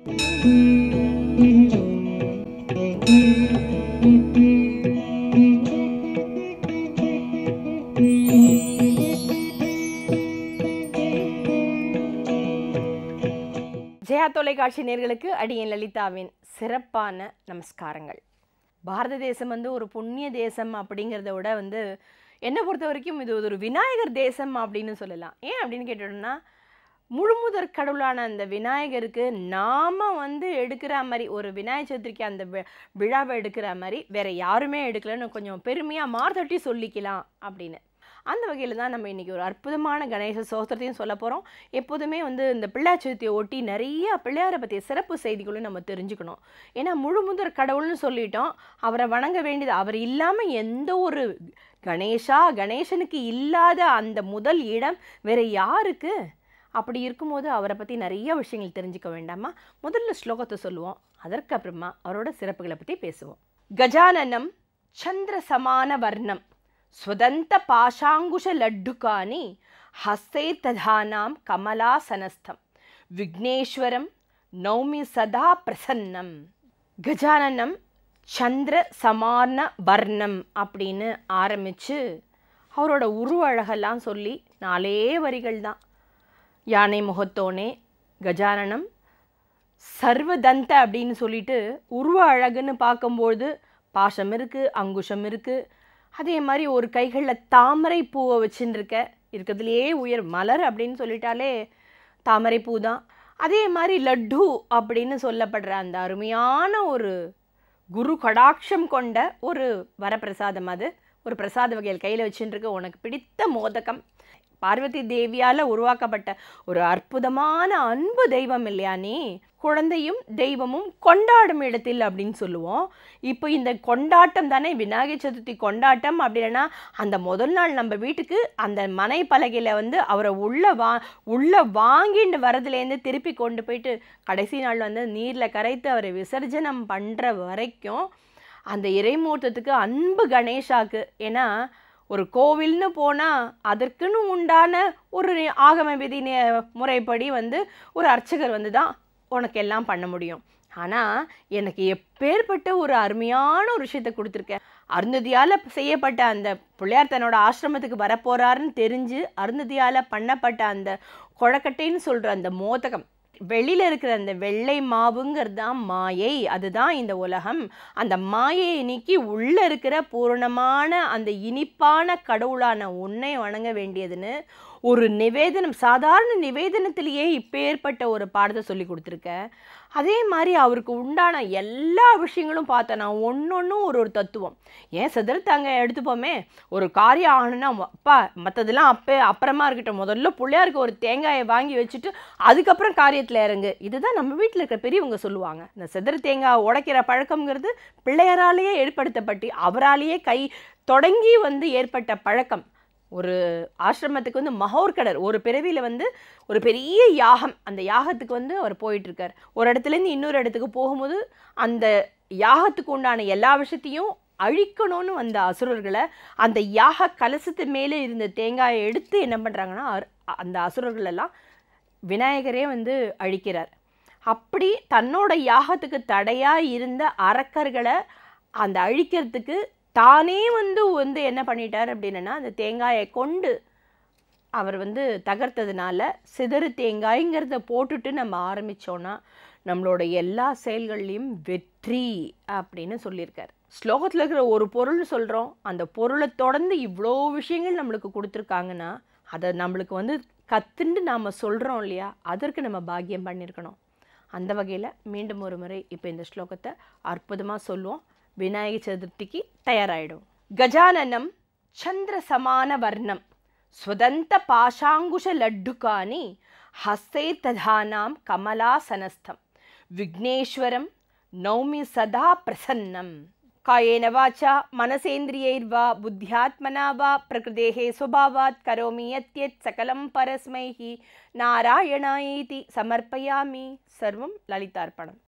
ஜெயா தொலைக்காட்சி நேர்களுக்கு அடியன் லலிதாவின் சிறப்பான நமஸ்காரங்கள் பாரத தேசம் வந்து ஒரு புண்ணிய தேசம் அப்படிங்கிறத விட வந்து என்னை பொறுத்த வரைக்கும் இது ஒரு விநாயகர் தேசம் அப்படின்னு சொல்லலாம் ஏன் அப்படின்னு கேட்டோம்னா முழுமுதற் கடவுளான அந்த விநாயகருக்கு நாம வந்து எடுக்கிற மாதிரி ஒரு விநாயகர் சதுர்த்திக்கு அந்த வி- விழாவை எடுக்கிற மாதிரி வேற யாருமே எடுக்கலன்னு கொஞ்சம் பெருமையாக மார்த்தட்டி சொல்லிக்கலாம் அப்படின்னு அந்த வகையில் தான் நம்ம இன்றைக்கி ஒரு அற்புதமான கணேச சோத்திரத்தையும் சொல்ல போகிறோம் எப்போதுமே வந்து இந்த பிள்ளையார் சதுர்த்தியை ஒட்டி நிறைய பிள்ளையாரை பற்றிய சிறப்பு செய்திகளும் நம்ம தெரிஞ்சுக்கணும் ஏன்னா முழுமுதற் கடவுள்னு சொல்லிட்டோம் அவரை வணங்க வேண்டியது அவர் இல்லாமல் எந்த ஒரு கணேஷா கணேசனுக்கு இல்லாத அந்த முதல் இடம் வேற யாருக்கு அப்படி இருக்கும்போது அவரை பற்றி நிறைய விஷயங்கள் தெரிஞ்சுக்க வேண்டாமா முதல்ல ஸ்லோகத்தை சொல்லுவோம் அதற்கு அப்புறமா அவரோட சிறப்புகளை பற்றி பேசுவோம் கஜானனம் சந்திர சமான வர்ணம் ஸ்வதந்த பாஷாங்குஷ லட்டுகானி ஹஸ்தை ததானாம் கமலாசனஸ்தம் விக்னேஸ்வரம் நௌமி சதா பிரசன்னம் கஜானனம் சந்திர சமான வர்ணம் அப்படின்னு ஆரம்பித்து அவரோட உருவ அழகெல்லாம் சொல்லி நாலே வரிகள் தான் யானை முகத்தோனே கஜானனம் சர்வதந்த அப்படின்னு சொல்லிட்டு உருவ அழகுன்னு பார்க்கும்போது பாசம் இருக்குது அங்குஷம் இருக்குது அதே மாதிரி ஒரு கைகளில் தாமரை பூவை வச்சுன்னு இருக்க இருக்கிறதுலையே உயர் மலர் அப்படின்னு சொல்லிட்டாலே தாமரை பூ தான் அதே மாதிரி லட்டு அப்படின்னு சொல்லப்படுற அந்த அருமையான ஒரு குரு கடாட்சம் கொண்ட ஒரு வரப்பிரசாதம் அது ஒரு பிரசாத வகையில் கையில் வச்சுட்டு இருக்க உனக்கு பிடித்த மோதகம் பார்வதி தேவியால் உருவாக்கப்பட்ட ஒரு அற்புதமான அன்பு தெய்வம் இல்லையா நீ குழந்தையும் தெய்வமும் கொண்டாடும் இடத்தில் அப்படின்னு சொல்லுவோம் இப்போ இந்த கொண்டாட்டம் தானே விநாயகர் சதுர்த்தி கொண்டாட்டம் அப்படின்னா அந்த முதல் நாள் நம்ம வீட்டுக்கு அந்த மனை பலகையில் வந்து அவரை உள்ள வா உள்ள வாங்கிட்டு வரதுலேருந்து திருப்பி கொண்டு போயிட்டு கடைசி நாள் வந்து நீரில் கரைத்து அவரை விசர்ஜனம் பண்ணுற வரைக்கும் அந்த இறைமூர்த்தத்துக்கு அன்பு கணேஷாக்கு ஏன்னா ஒரு கோவில்னு போனால் அதற்குன்னு உண்டான ஒரு ஆகம விதி நே- முறைப்படி வந்து ஒரு அர்ச்சகர் வந்து தான் உனக்கு எல்லாம் பண்ண முடியும் ஆனால் எனக்கு எப்பேற்பட்ட ஒரு அருமையான ஒரு விஷயத்தை கொடுத்துருக்க அருந்ததியால் செய்யப்பட்ட அந்த பிள்ளையார் தன்னோட ஆசிரமத்துக்கு வரப்போறாருன்னு தெரிஞ்சு அருந்ததியால் பண்ணப்பட்ட அந்த கொழக்கட்டைன்னு சொல்கிற அந்த மோதகம் வெளியில் இருக்கிற அந்த வெள்ளை மாவுங்கிறது தான் மாயை அதுதான் இந்த உலகம் அந்த மாயையை நீக்கி உள்ளே இருக்கிற பூரணமான அந்த இனிப்பான கடவுளான உன்னை வணங்க வேண்டியதுன்னு ஒரு நிவேதனம் சாதாரண நிவேதனத்திலேயே இப்பேற்பட்ட ஒரு பாடத்தை சொல்லி கொடுத்துருக்க அதே மாதிரி அவருக்கு உண்டான எல்லா விஷயங்களும் பார்த்தோன்னா ஒன்றொன்றும் ஒரு ஒரு தத்துவம் ஏன் சிதறத்தாங்க எடுத்துப்போமே ஒரு காரியம் ஆகணும்னா அப்பா மற்றதெல்லாம் அப்போ அப்புறமா இருக்கட்டும் முதல்ல பிள்ளையாருக்கு ஒரு தேங்காயை வாங்கி வச்சுட்டு அதுக்கப்புறம் காரியத்தில் இறங்கு இதுதான் நம்ம வீட்டில் இருக்கிற பெரியவங்க சொல்லுவாங்க இந்த சிதற தேங்காய் உடைக்கிற பழக்கம்ங்கிறது பிள்ளையராலேயே ஏற்படுத்தப்பட்டு அவராலேயே கை தொடங்கி வந்து ஏற்பட்ட பழக்கம் ஒரு ஆசிரமத்துக்கு வந்து மகோர்கடர் ஒரு பிறவியில் வந்து ஒரு பெரிய யாகம் அந்த யாகத்துக்கு வந்து அவர் போயிட்டுருக்கார் ஒரு இடத்துலேருந்து இன்னொரு இடத்துக்கு போகும்போது அந்த யாகத்துக்கு உண்டான எல்லா விஷயத்தையும் அழிக்கணும்னு வந்த அசுரர்களை அந்த யாக கலசத்து மேலே இருந்த தேங்காயை எடுத்து என்ன பண்ணுறாங்கன்னா அந்த அசுரர்கள் எல்லாம் விநாயகரே வந்து அழிக்கிறார் அப்படி தன்னோட யாகத்துக்கு தடையாக இருந்த அரக்கர்களை அந்த அழிக்கிறதுக்கு தானே வந்து வந்து என்ன பண்ணிட்டார் அப்படின்னா அந்த தேங்காயை கொண்டு அவர் வந்து தகர்த்ததுனால சிதறு தேங்காய்ங்கிறத போட்டுட்டு நம்ம ஆரம்பித்தோன்னா நம்மளோட எல்லா செயல்கள்லையும் வெற்றி அப்படின்னு சொல்லியிருக்கார் ஸ்லோகத்தில் இருக்கிற ஒரு பொருள் சொல்கிறோம் அந்த பொருளை தொடர்ந்து இவ்வளோ விஷயங்கள் நம்மளுக்கு கொடுத்துருக்காங்கன்னா அதை நம்மளுக்கு வந்து கத்துண்டு நாம் சொல்கிறோம் இல்லையா அதற்கு நம்ம பாக்கியம் பண்ணியிருக்கணும் அந்த வகையில் மீண்டும் ஒரு முறை இப்போ இந்த ஸ்லோகத்தை அற்புதமாக சொல்லுவோம் விநாயகர் சதுர்த்திக்கு தயாராகிடும் கஜானனம் சந்திர சமான வர்ணம் ஸ்வதந்த பாஷாங்குஷ லட்டுகானி ஹஸ்தை ததானாம் கமலாசனஸ்தம் விக்னேஸ்வரம் நௌமி சதா பிரசன்னம் காயேன வாச்சா மனசேந்திரியைர்வா புத்தியாத்மனா வா பிரகிருதேः स्वभावात् करोमि यत् यत् सकलं परस्मै नारायणायेति समर्पयामि सर्वं ललितार्पणम्